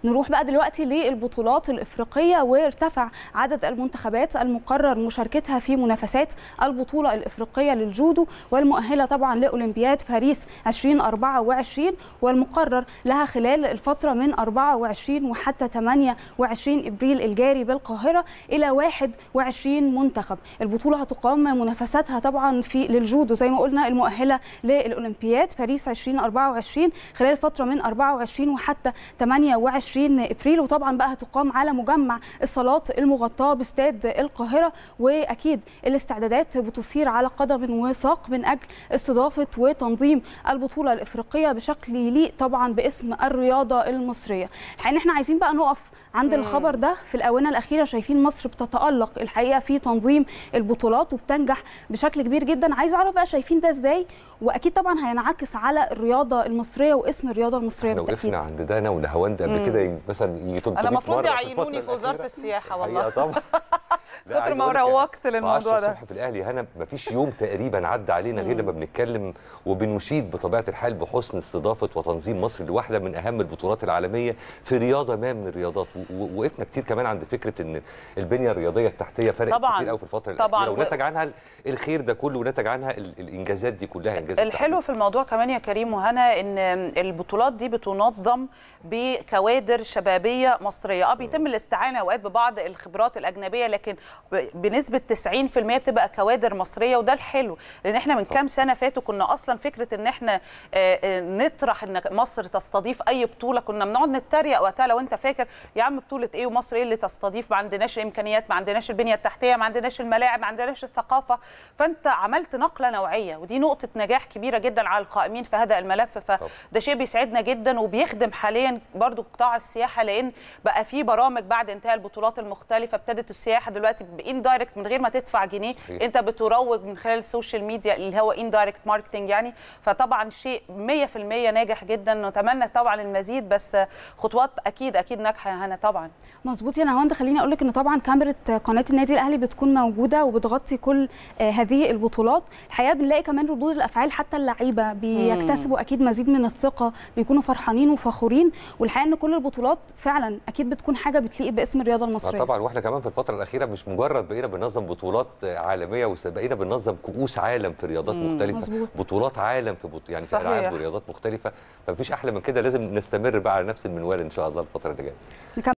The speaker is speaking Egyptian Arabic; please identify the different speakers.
Speaker 1: نروح بقى دلوقتي للبطولات الافريقيه وارتفع عدد المنتخبات المقرر مشاركتها في منافسات البطوله الافريقيه للجودو والمؤهله طبعا لاولمبياد باريس 2024 والمقرر لها خلال الفتره من 24 وحتى 28 ابريل الجاري بالقاهره الى 21 منتخب البطوله هتقام منافساتها طبعا في للجودو زي ما قلنا المؤهله للاولمبياد باريس 2024 خلال فتره من 24 وحتى 28 ابريل وطبعا بقى هتقام على مجمع الصالات المغطاه باستاد القاهره واكيد الاستعدادات بتسير على قدم وساق من اجل استضافه وتنظيم البطوله الافريقيه بشكل يليق طبعا باسم الرياضه المصريه الحقيقه ان احنا عايزين بقى نقف عند الخبر ده في الاونه الاخيره شايفين مصر بتتالق الحقيقه في تنظيم البطولات وبتنجح بشكل كبير جدا عايز اعرف بقى شايفين ده ازاي واكيد طبعا هينعكس على الرياضه المصريه واسم الرياضه المصريه
Speaker 2: احنا
Speaker 1: بالتاكيد
Speaker 2: وقفنا عند ده انا ونهاوند قبل كده مثلا يجي 300
Speaker 3: انا المفروض
Speaker 2: مرة في
Speaker 3: يعينوني
Speaker 2: الفترة
Speaker 3: في وزاره
Speaker 2: الأخيرة.
Speaker 3: السياحه
Speaker 2: الحقيقة
Speaker 3: والله
Speaker 2: طبعا لا،
Speaker 3: كتر
Speaker 2: عايز
Speaker 3: ما
Speaker 2: أقول لك يعني
Speaker 3: روجت
Speaker 2: في
Speaker 3: للموضوع
Speaker 2: 10
Speaker 3: ده.
Speaker 2: الصبح في الاهلي هنا مفيش يوم تقريبا عدى علينا غير لما بنتكلم وبنشيد بطبيعه الحال بحسن استضافه وتنظيم مصر لواحده من اهم البطولات العالميه في رياضه ما من الرياضات و- و- وقفنا كتير كمان عند فكره ان البنيه الرياضيه التحتيه فرقت
Speaker 3: طبعاً.
Speaker 2: كتير قوي في الفتره
Speaker 3: طبعاً.
Speaker 2: الاخيره
Speaker 3: و-
Speaker 2: ونتج عنها الخير ده كله ونتج عنها ال- الانجازات دي كلها انجازات
Speaker 3: الحلو في الموضوع كمان يا كريم وهنا ان البطولات دي بتنظم بكوادر شبابيه مصريه اه بيتم الاستعانه اوقات ببعض الخبرات الاجنبيه لكن ب- بنسبه 90% بتبقى كوادر مصريه وده الحلو لان احنا من كام سنه فاتوا كنا اصلا فكره ان احنا آه، آه، نطرح ان مصر تستضيف اي بطوله كنا بنقعد نتريق وقتها لو انت فاكر يا عم بطوله ايه ومصر ايه اللي تستضيف ما عندناش الامكانيات ما عندناش البنيه التحتيه ما عندناش الملاعب ما عندناش الثقافه فانت عملت نقله نوعيه ودي نقطه نجاح كبيره جدا على القائمين في هذا الملف فده شيء بيسعدنا جدا وبيخدم حاليا برضو قطاع السياحه لان بقى في برامج بعد انتهاء البطولات المختلفه ابتدت السياحه دلوقتي باندايركت من غير ما تدفع جنيه
Speaker 2: صحيح.
Speaker 3: انت بتروج من خلال السوشيال ميديا اللي هو اندايركت ماركتنج يعني فطبعا شيء 100% ناجح جدا نتمنى طبعا المزيد بس خطوات اكيد اكيد ناجحه يا هنا طبعا
Speaker 1: مظبوط يا نهاوند خليني اقول لك ان طبعا كاميرا قناه النادي الاهلي بتكون موجوده وبتغطي كل آه، هذه البطولات الحقيقه بنلاقي كمان ردود الافعال حتى اللعيبه بيكتسبوا اكيد مزيد من الثقه بيكونوا فرحانين وفخورين والحقيقه ان كل البطولات فعلا اكيد بتكون حاجه بتليق باسم الرياضه
Speaker 2: آه
Speaker 1: المصريه
Speaker 2: طبعا واحنا كمان في الفتره الاخيره مش مجرد بقينا بننظم بطولات عالميه وبقينا بننظم كؤوس عالم في رياضات مختلفه
Speaker 1: مظبوط.
Speaker 2: بطولات عالم في بط... يعني في
Speaker 3: صحيح.
Speaker 2: العاب ورياضات مختلفه فمفيش احلى من كده لازم نستمر بقى على نفس المنوال ان شاء الله الفتره اللي جايه